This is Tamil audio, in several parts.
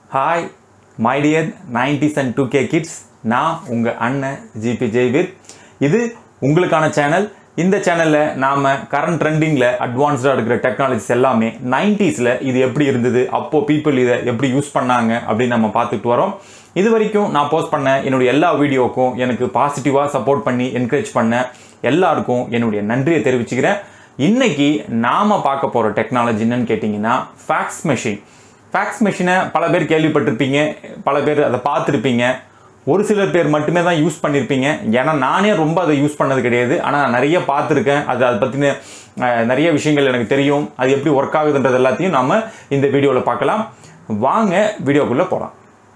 hi my dear nineties and two K kids நான் உங்கள் அண்ணன் ஜிபி ஜெய்வீர் இது உங்களுக்கான சேனல் இந்த சேனலில் நாம் கரண்ட் ட்ரெண்டிங்கில் அட்வான்ஸ்டாக இருக்கிற டெக்னாலஜிஸ் எல்லாமே நைன்டிஸில் இது எப்படி இருந்தது அப்போது பீப்புள் இதை எப்படி யூஸ் பண்ணாங்க அப்படின்னு நம்ம பார்த்துட்டு வரோம் இது வரைக்கும் நான் போஸ்ட் பண்ண என்னுடைய எல்லா வீடியோக்கும் எனக்கு பாசிட்டிவாக சப்போர்ட் பண்ணி என்கரேஜ் பண்ண எல்லாருக்கும் என்னுடைய நன்றியை தெரிவிச்சுக்கிறேன் இன்னைக்கு நாம பார்க்க போகிற டெக்னாலஜி என்னன்னு கேட்டிங்கன்னா ஃபேக்ஸ் மெஷின் ஃபேக்ஸ் மெஷினை பல பேர் கேள்விப்பட்டிருப்பீங்க பல பேர் அதை பார்த்துருப்பீங்க ஒரு சிலர் பேர் மட்டுமே தான் யூஸ் பண்ணியிருப்பீங்க ஏன்னா நானே ரொம்ப அதை யூஸ் பண்ணது கிடையாது ஆனால் நான் நிறைய பார்த்துருக்கேன் அது அதை பற்றின அஹ், நிறைய விஷயங்கள் எனக்கு தெரியும் அது எப்படி ஒர்க் ஆகுதுன்றது எல்லாத்தையும் நம்ம இந்த வீடியோவில் பார்க்கலாம் வாங்க வீடியோக்குள்ளே போகலாம்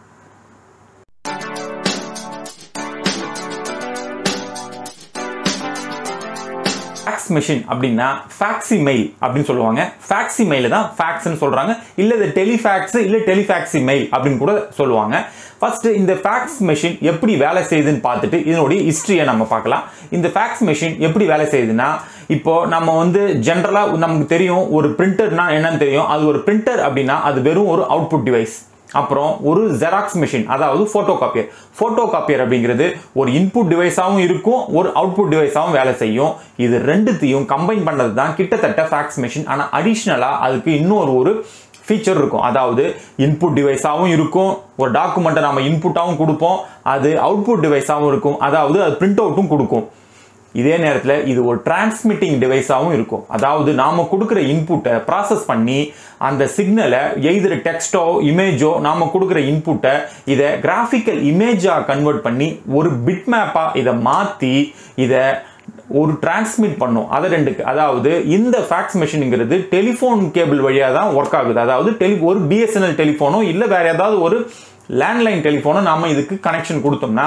ஃபேக்ஸ் மெஷின் அப்படின்னா ஃபேக்ஸி மெயில் அப்படின்னு சொல்லுவாங்க ஃபேக்ஸி மெயில் தான் ஃபேக்ஸ்னு சொல்றாங்க இல்ல இது டெலிஃபேக்ஸ் இல்ல டெலிஃபேக்ஸி மெயில் அப்படின்னு கூட சொல்லுவாங்க ஃபர்ஸ்ட் இந்த ஃபேக்ஸ் மெஷின் எப்படி வேலை செய்யுதுன்னு பார்த்துட்டு இதனுடைய ஹிஸ்டரியை நம்ம பார்க்கலாம் இந்த ஃபேக்ஸ் மெஷின் எப்படி வேலை செய்யுதுன்னா இப்போ நம்ம வந்து ஜென்ரலாக நமக்கு தெரியும் ஒரு பிரிண்டர்னா என்னன்னு தெரியும் அது ஒரு பிரிண்டர் அப்படின்னா அது வெறும் ஒரு அவுட்புட் டிவைஸ் அப்புறம் ஒரு ஜெராக்ஸ் மிஷின் அதாவது ஃபோட்டோ காப்பியர் ஃபோட்டோ காப்பியர் அப்படிங்கிறது ஒரு இன்புட் டிவைஸாகவும் இருக்கும் ஒரு அவுட்புட் டிவைஸாகவும் வேலை செய்யும் இது ரெண்டுத்தையும் கம்பைன் பண்ணது தான் கிட்டத்தட்ட ஃபேக்ஸ் மிஷின் ஆனால் அடிஷ்னலாக அதுக்கு இன்னொரு ஒரு ஃபீச்சர் இருக்கும் அதாவது இன்புட் டிவைஸாகவும் இருக்கும் ஒரு டாக்குமெண்ட்டை நம்ம இன்புட்டாகவும் கொடுப்போம் அது அவுட்புட் டிவைஸாகவும் இருக்கும் அதாவது அது பிரிண்ட் அவுட்டும் கொடுக்கும் இதே நேரத்தில் இது ஒரு டிரான்ஸ்மிட்டிங் டிவைஸாகவும் இருக்கும் அதாவது நாம் கொடுக்குற இன்புட்டை ப்ராசஸ் பண்ணி அந்த சிக்னலை எய்தர் டெக்ஸ்டோ இமேஜோ நாம் கொடுக்குற இன்புட்டை இதை கிராஃபிக்கல் இமேஜாக கன்வெர்ட் பண்ணி ஒரு பிட் மேப்பாக இதை மாற்றி இதை ஒரு டிரான்ஸ்மிட் பண்ணும் அதை ரெண்டுக்கு அதாவது இந்த ஃபேக்ஸ் மிஷினுங்கிறது டெலிஃபோன் கேபிள் வழியாக தான் ஒர்க் ஆகுது அதாவது டெலி ஒரு பிஎஸ்என்எல் டெலிஃபோனோ இல்லை வேற ஏதாவது ஒரு லேண்ட்லைன் டெலிஃபோனோ நாம இதுக்கு கனெக்ஷன் கொடுத்தோம்னா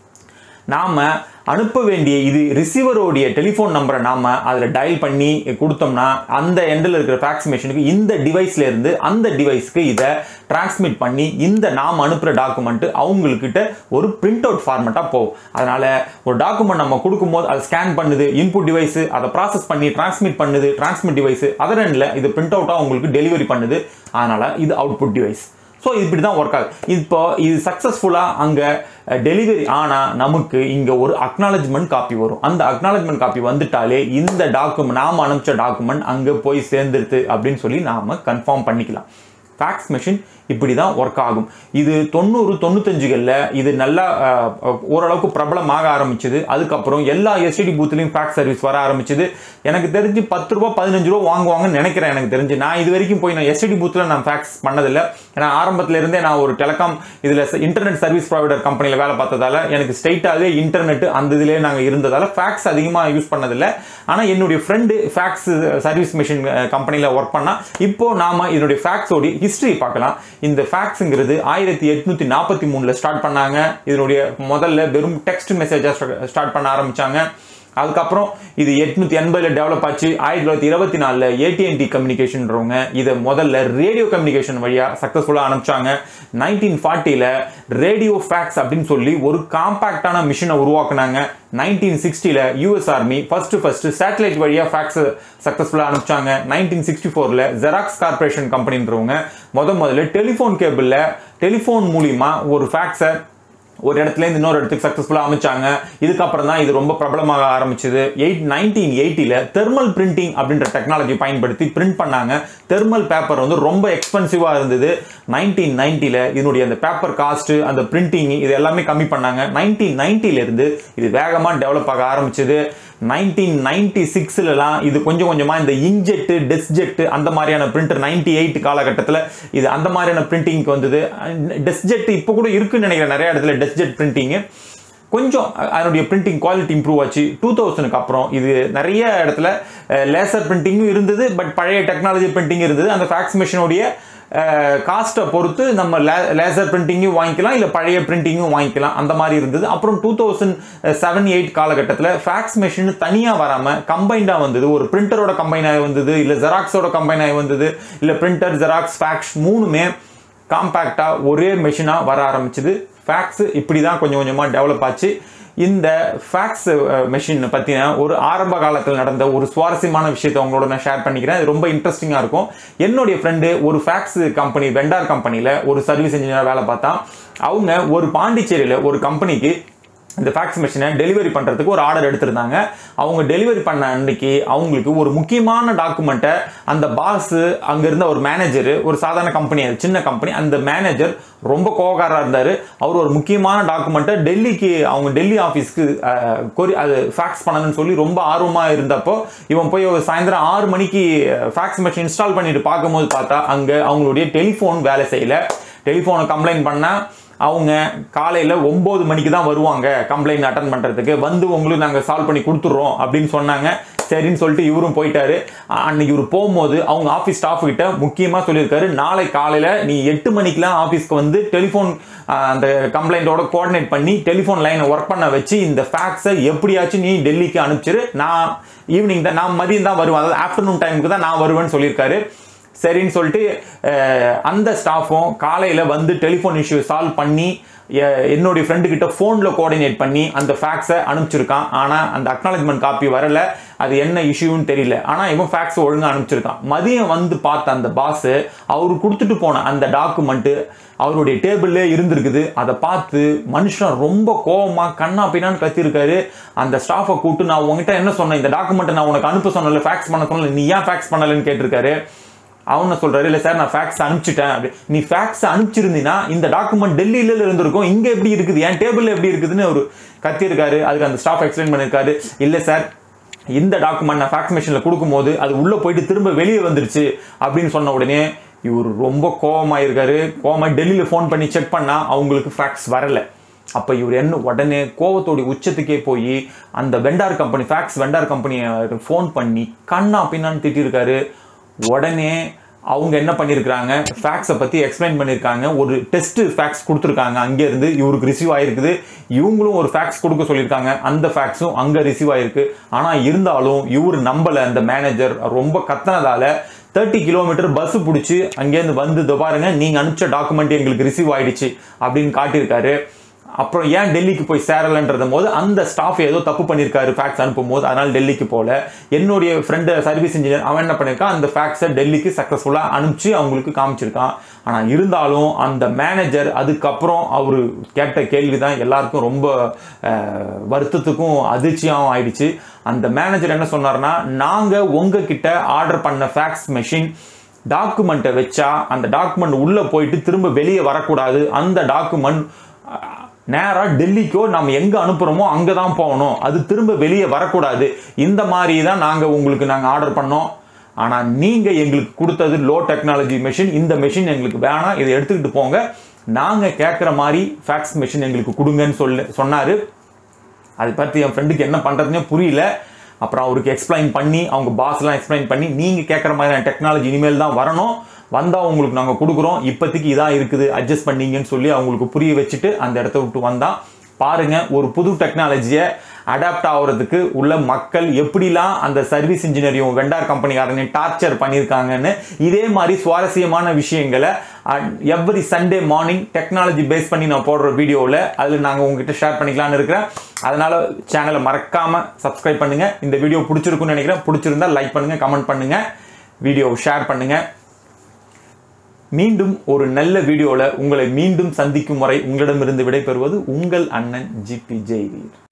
நாம அனுப்ப வேண்டிய இது ரிசீவரோடைய டெலிஃபோன் நம்பரை நாம அதில் டயல் பண்ணி கொடுத்தோம்னா அந்த எண்டில் இருக்கிற ஃபேக்ஸ் மிஷினுக்கு இந்த டிவைஸ்ல இருந்து அந்த டிவைஸ்க்கு இதை டிரான்ஸ்மிட் பண்ணி இந்த நாம் அனுப்புகிற டாக்குமெண்ட் அவங்கக்கிட்ட ஒரு பிரிண்ட் அவுட் ஃபார்மெட்டாக போகும் அதனால ஒரு டாக்குமெண்ட் நம்ம கொடுக்கும்போது அதை ஸ்கேன் பண்ணுது இன்புட் டிவைஸ் அதை ப்ராசஸ் பண்ணி டிரான்ஸ்மிட் பண்ணுது டிரான்ஸ்மிட் டிவைஸ் அதர் எண்டில் இது பிரிண்ட் அவுட்டாக உங்களுக்கு டெலிவரி பண்ணுது அதனால இது அவுட்புட் டிவைஸ் ஸோ இப்படி தான் ஒர்க் ஆகுது இப்போ இது சக்ஸஸ்ஃபுல்லாக அங்கே டெலிவரி ஆனால் நமக்கு இங்கே ஒரு அக்னாலஜ்மெண்ட் காப்பி வரும் அந்த அக்னாலஜ்மெண்ட் காப்பி வந்துட்டாலே இந்த டாக்குமெண்ட் நாம் அனுப்பிச்ச டாக்குமெண்ட் அங்கே போய் சேர்ந்துருது அப்படின்னு சொல்லி நாம் கன்ஃபார்ம் பண்ணிக்கலாம் ஃபேக்ஸ் மெஷின் இப்படி தான் ஒர்க் ஆகும் இது தொண்ணூறு தொண்ணூத்தஞ்சுகளில் இது நல்லா அஹ், ஓரளவுக்கு பிரபலமாக ஆரம்பிச்சது அதுக்கப்புறம் எல்லா எஸ்டிடி பூத்துலையும் ஃபேக்ஸ் சர்வீஸ் வர ஆரம்பிச்சது எனக்கு தெரிஞ்சு பத்து ரூபா பதினஞ்சு ரூபா வாங்குவாங்கன்னு நினைக்கிறேன் எனக்கு தெரிஞ்சு நான் இது வரைக்கும் போய் நான் எஸ்டிடி பூத்தில் நான் ஃபேக்ஸ் பண்ணதில்லை ஏன்னா ஆரம்பத்துல இருந்தே நான் ஒரு டெலிகாம் இதில் இன்டர்நெட் சர்வீஸ் ப்ரொவைடர் கம்பெனியில் வேலை பார்த்ததால எனக்கு ஸ்ட்ரைட்டாகவே இன்டர்நெட் அந்த இதிலே நாங்கள் இருந்ததால் ஃபேக்ஸ் அதிகமாக யூஸ் பண்ணதில்லை ஆனால் என்னுடைய ஃப்ரெண்டு ஃபேக்ஸ் சர்வீஸ் மிஷின் கம்பெனியில் ஒர்க் பண்ணா இப்போ நாம இதனுடைய ஃபேக்ஸோடைய ஹிஸ்டரி பார்க்கலாம் இந்த ஃபேக்ஸுங்கிறது ஆயிரத்தி எட்நூத்தி நாற்பத்தி மூணுல ஸ்டார்ட் பண்ணாங்க இதனுடைய முதல்ல வெறும் டெக்ஸ்ட் மெசேஜாக ஸ்டார்ட் பண்ண ஆரம்பிச்சாங்க அதுக்கப்புறம் இது எட்நூத்தி எண்பதுல டெவலப் ஆச்சு ஆயிரத்தி தொள்ளாயிரத்தி இருபத்தி நாலுல ஏடிஎன்டி கம்யூனிகேஷன்றவங்க இதை முதல்ல ரேடியோ கம்யூனிகேஷன் வழியா சக்சஸ்ஃபுல்லாக அனுப்பிச்சாங்க நைன்டீன் ஃபார்ட்டியில் ரேடியோ ஃபேக்ஸ் அப்படின்னு சொல்லி ஒரு காம்பாக்டான மிஷினை உருவாக்குனாங்க நைன்டீன் சிக்ஸ்டியில் US army first first satellite வழியா ஃபேக்ஸ் சக்சஸ்ஃபுல்லாக அனுப்பிச்சாங்க நைன்டீன் சிக்ஸ்டி ஃபோரில் ஜெராக்ஸ் கார்பரேஷன் கம்பெனின்றவங்க முத முதல்ல டெலிஃபோன் கேபிளில் டெலிஃபோன் மூலியமா ஒரு ஃபேக்ஸை ஒரு இடத்துல இருந்து இன்னொரு இடத்துக்கு சக்ஸஸ்ஃபுல்லாக அமைச்சாங்க இதுக்கப்புறம் தான் இது ரொம்ப பிரபலமாக ஆரம்பிச்சது எயிட் நைன்டீன் எயிட்டியில் தெர்மல் பிரிண்டிங் அப்படின்ற டெக்னாலஜி பயன்படுத்தி பிரிண்ட் பண்ணாங்க தெர்மல் பேப்பர் வந்து ரொம்ப எக்ஸ்பென்சிவாக இருந்தது நைன்டீன் நைன்ட்டியில் இதனுடைய அந்த பேப்பர் காஸ்ட்டு அந்த பிரிண்டிங் இது எல்லாமே கம்மி பண்ணாங்க நைன்டீன் நைன்ட்டிலேருந்து இது வேகமாக டெவலப் ஆக ஆரம்பிச்சது நைன்டீன் நைன்டி சிக்ஸ்லலாம் இது கொஞ்சம் கொஞ்சமாக இந்த இங்க்ஜெட்டு டெஸ்ஜெட்டு அந்த மாதிரியான பிரிண்டர் நைன்டி எயிட் காலகட்டத்தில் இது அந்த மாதிரியான பிரிண்டிங்க்கு வந்தது டெஸ்ஜெட் இப்போ கூட இருக்குன்னு நினைக்கிறேன் நிறைய இடத்துல டெஸ்ஜெட் பிரிண்டிங்கு கொஞ்சம் அதனுடைய பிரிண்டிங் குவாலிட்டி இம்ப்ரூவ் ஆச்சு டூ தௌசண்ட்க்கு அப்புறம் இது நிறைய இடத்துல லேசர் பிரிண்டிங்கும் இருந்தது பட் பழைய டெக்னாலஜி பிரிண்டிங் இருந்தது அந்த ஃபேக்ஸ் மிஷினுடைய காஸ்ட்டை பொறுத்து நம்ம லேசர் பிரிண்டிங்கும் வாங்கிக்கலாம் இல்லை பழைய பிரிண்டிங்கும் வாங்கிக்கலாம் அந்த மாதிரி இருந்தது அப்புறம் டூ தௌசண்ட் செவன் எயிட் காலகட்டத்தில் ஃபேக்ஸ் மிஷின் தனியாக வராமல் கம்பைண்டாக வந்தது ஒரு பிரிண்டரோட கம்பைன் ஆகி வந்தது இல்லை ஜெராக்ஸோட கம்பைன் ஆகி வந்தது இல்லை பிரிண்டர் ஜெராக்ஸ் ஃபேக்ஸ் மூணுமே காம்பேக்டாக ஒரே மிஷினாக வர ஆரம்பிச்சது ஃபேக்ஸ் இப்படி தான் கொஞ்சம் கொஞ்சமாக டெவலப் ஆச்சு இந்த ஃபேக்ஸ் மெஷின் பற்றின ஒரு ஆரம்ப காலத்தில் நடந்த ஒரு சுவாரஸ்யமான விஷயத்தை உங்களோட நான் ஷேர் பண்ணிக்கிறேன் இது ரொம்ப இன்ட்ரெஸ்டிங்காக இருக்கும் என்னுடைய ஃப்ரெண்டு ஒரு ஃபேக்ஸ் கம்பெனி வெண்டார் கம்பெனியில் ஒரு சர்வீஸ் இன்ஜினியர் வேலை பார்த்தா அவங்க ஒரு பாண்டிச்சேரியில் ஒரு கம்பெனிக்கு இந்த ஃபேக்ஸ் மிஷினை டெலிவரி பண்ணுறதுக்கு ஒரு ஆர்டர் எடுத்திருந்தாங்க அவங்க டெலிவரி பண்ண அன்னைக்கு அவங்களுக்கு ஒரு முக்கியமான டாக்குமெண்ட்டை அந்த பாஸ் அங்கே இருந்த ஒரு மேனேஜர் ஒரு சாதாரண கம்பெனி அது சின்ன கம்பெனி அந்த மேனேஜர் ரொம்ப கோகாராக இருந்தார் அவர் ஒரு முக்கியமான டாக்குமெண்ட்டை டெல்லிக்கு அவங்க டெல்லி ஆஃபீஸ்க்கு கொரி அது ஃபேக்ஸ் பண்ணணும்னு சொல்லி ரொம்ப ஆர்வமாக இருந்தப்போ இவன் போய் ஒரு சாயந்தரம் ஆறு மணிக்கு ஃபேக்ஸ் மிஷின் இன்ஸ்டால் பண்ணிட்டு பார்க்கும்போது பார்த்தா அங்கே அவங்களுடைய டெலிஃபோன் வேலை செய்யலை டெலிஃபோனை கம்ப்ளைண்ட் பண்ணால் அவங்க காலையில் ஒம்பது மணிக்கு தான் வருவாங்க கம்ப்ளைண்ட் அட்டன் பண்ணுறதுக்கு வந்து உங்களுக்கு நாங்கள் சால்வ் பண்ணி கொடுத்துட்றோம் அப்படின்னு சொன்னாங்க சரின்னு சொல்லிட்டு இவரும் போயிட்டாரு அ- அன்னைக்கு இவர் போகும்போது அவங்க ஆஃபீஸ் ஸ்டாஃப் கிட்ட முக்கியமாக சொல்லியிருக்காரு நாளை காலையில் நீ எட்டு மணிக்கெலாம் ஆஃபீஸ்க்கு வந்து டெலிஃபோன் அந்த கம்ப்ளைண்ட்டோட கோஆர்டினேட் பண்ணி டெலிஃபோன் லைனை ஒர்க் பண்ண வச்சு இந்த ஃபேக்ஸை எப்படியாச்சும் நீ டெல்லிக்கு அனுப்பிச்சிரு நான் ஈவினிங் தான் நான் மதியம் தான் வருவேன் அதாவது ஆஃப்டர்நூன் டைமுக்கு தான் நான் வருவேன்னு சொல்லியிருக்காரு சரின்னு சொல்லிட்டு அஹ், அந்த ஸ்டாஃபும் காலையில் வந்து டெலிஃபோன் இஷ்யூ சால்வ் பண்ணி எ- என்னுடைய ஃப்ரெண்டு கிட்ட ஃபோனில் கோஆர்டினேட் பண்ணி அந்த ஃபேக்ஸை அனுப்பிச்சிருக்கான் ஆனால் அந்த அக்னாலஜ்மெண்ட் காப்பி வரல அது என்ன இஷ்யூன்னு தெரியல ஆனால் இவன் ஃபேக்ஸ் ஒழுங்காக அனுப்பிச்சிருக்கான் மதியம் வந்து பார்த்த அந்த பாஸ் அவர் கொடுத்துட்டு போன அந்த டாக்குமெண்ட்டு அவருடைய டேபிள்லே இருந்திருக்குது அதை பார்த்து மனுஷன் ரொம்ப கோவமா கண்ணா பின்னான்னு கத்திருக்காரு அந்த ஸ்டாஃபை கூப்பிட்டு நான் உங்ககிட்ட என்ன சொன்னேன் இந்த டாக்குமெண்ட்டை நான் உனக்கு அனுப்ப சொன்னல ஃபேக்ஸ் பண்ண சொன்னல நீ ஏன் ஃபேக்ஸ் பண்ணலன்னு கேட்டிருக்காரு அவன சொல்றாரு இல்லை சார் நான் ஃபேக்ஸ் அனுப்பிச்சிட்டேன் அப்படி நீ ஃபேக்ஸ் அனுப்பிச்சிருந்தீங்கன்னா இந்த டாக்குமெண்ட் டெல்லியில இருந்திருக்கும் இங்க எப்படி இருக்குது என் டேபிள் எப்படி இருக்குதுன்னு ஒரு கத்தியிருக்காரு அதுக்கு அந்த ஸ்டாஃப் எக்ஸ்பிளைன் பண்ணியிருக்காரு இல்லை சார் இந்த டாக்குமெண்ட் நான் ஃபேக்ஸ் மிஷினில் கொடுக்கும்போது அது உள்ளே போயிட்டு திரும்ப வெளியே வந்துருச்சு அப்படின்னு சொன்ன உடனே இவர் ரொம்ப கோவமாயிருக்காரு கோவமாய் டெல்லியில் ஃபோன் பண்ணி செக் பண்ணால் அவங்களுக்கு ஃபேக்ஸ் வரலை அப்போ இவர் என்ன உடனே கோவத்தோடைய உச்சத்துக்கே போய் அந்த வெண்டார் கம்பெனி ஃபேக்ஸ் வெண்டார் கம்பெனியை ஃபோன் பண்ணி கண்ணா பின்னான்னு திட்டிருக்காரு உடனே அவங்க என்ன பண்ணியிருக்கிறாங்க ஃபேக்ஸை பற்றி எக்ஸ்பிளைன் பண்ணியிருக்காங்க ஒரு டெஸ்ட் ஃபேக்ஸ் கொடுத்துருக்காங்க அங்கேருந்து இவருக்கு ரிசீவ் ஆகிருக்குது இவங்களும் ஒரு ஃபேக்ஸ் கொடுக்க சொல்லியிருக்காங்க அந்த ஃபேக்ஸும் அங்கே ரிசீவ் ஆகிருக்கு ஆனால் இருந்தாலும் இவர் நம்பலை அந்த மேனேஜர் ரொம்ப கத்தனதால தேர்ட்டி கிலோமீட்டர் பஸ் பிடிச்சி அங்கேருந்து வந்து இதோ பாருங்க நீங்கள் அனுப்பிச்ச டாக்குமெண்ட் எங்களுக்கு ரிசீவ் ஆயிடுச்சு அப்படின்னு காட்டியிருக்காரு அப்புறம் ஏன் டெல்லிக்கு போய் சேரலன்றது போது அந்த ஸ்டாஃப் ஏதோ தப்பு பண்ணியிருக்காரு ஃபேக்ஸ் அனுப்பும் போது அதனால் டெல்லிக்கு போகல என்னுடைய ஃப்ரெண்டு சர்வீஸ் இன்ஜினியர் அவன் என்ன பண்ணியிருக்கான் அந்த ஃபேக்ஸை டெல்லிக்கு சக்ஸஸ்ஃபுல்லாக அனுப்பிச்சு அவங்களுக்கு காமிச்சிருக்கான் ஆனால் இருந்தாலும் அந்த மேனேஜர் அதுக்கப்புறம் அவர் கேட்ட கேள்வி தான் எல்லாருக்கும் ரொம்ப அஹ், வருத்தத்துக்கும் அதிர்ச்சியாகவும் ஆயிடுச்சு அந்த மேனேஜர் என்ன சொன்னார்னா நாங்கள் உங்ககிட்ட ஆர்டர் பண்ண ஃபேக்ஸ் மெஷின் டாக்குமெண்ட்டை வச்சா அந்த டாக்குமெண்ட் உள்ளே போயிட்டு திரும்ப வெளியே வரக்கூடாது அந்த டாக்குமெண்ட் நேராக டெல்லிக்கோ நம்ம எங்கே அனுப்புகிறோமோ அங்கே தான் போகணும் அது திரும்ப வெளியே வரக்கூடாது இந்த மாதிரி தான் நாங்கள் உங்களுக்கு நாங்கள் ஆர்டர் பண்ணோம் ஆனால் நீங்கள் எங்களுக்கு கொடுத்தது லோ டெக்னாலஜி மெஷின் இந்த மெஷின் எங்களுக்கு வேணாம் இதை எடுத்துக்கிட்டு போங்க நாங்கள் கேட்குற மாதிரி ஃபேக்ஸ் மெஷின் எங்களுக்கு கொடுங்கன்னு சொல்ல சொன்னார் அதை பற்றி என் ஃப்ரெண்டுக்கு என்ன பண்ணுறதுனே புரியல அப்புறம் அவருக்கு எக்ஸ்பிளைன் பண்ணி அவங்க பாஸ்லாம் எக்ஸ்பிளைன் பண்ணி நீங்கள் கேட்குற மாதிரியான டெக்னாலஜி இனிமேல் தான் வரணும் வந்தால் உங்களுக்கு நாங்கள் கொடுக்குறோம் இப்போதைக்கு இதான் இருக்குது அட்ஜஸ்ட் பண்ணீங்கன்னு சொல்லி அவங்களுக்கு புரிய வச்சுட்டு அந்த இடத்த விட்டு வந்தான் பாருங்க ஒரு புது டெக்னாலஜியை அடாப்ட் ஆகுறதுக்கு உள்ள மக்கள் எப்படிலாம் அந்த சர்வீஸ் இன்ஜினியரையும் வெண்டார் கம்பெனிக்காரனையும் டார்ச்சர் பண்ணியிருக்காங்கன்னு இதே மாதிரி சுவாரஸ்யமான விஷயங்களை every Sunday morning technology base பண்ணி நான் போடுற வீடியோவில் அதில் நாங்கள் உங்ககிட்ட ஷேர் பண்ணிக்கலாம்னு இருக்கிறேன் அதனால சேனலை மறக்காம சப்ஸ்கிரைப் பண்ணுங்க இந்த வீடியோ பிடிச்சிருக்குன்னு நினைக்கிறேன் பிடிச்சிருந்தா லைக் பண்ணுங்க கமெண்ட் பண்ணுங்க வீடியோவை ஷேர் பண்ணுங்க மீண்டும் ஒரு நல்ல வீடியோவில் உங்களை மீண்டும் சந்திக்கும் வரை உங்களிடமிருந்து விடைபெறுவது உங்கள் அண்ணன் ஜிபி ஜெய்வீர்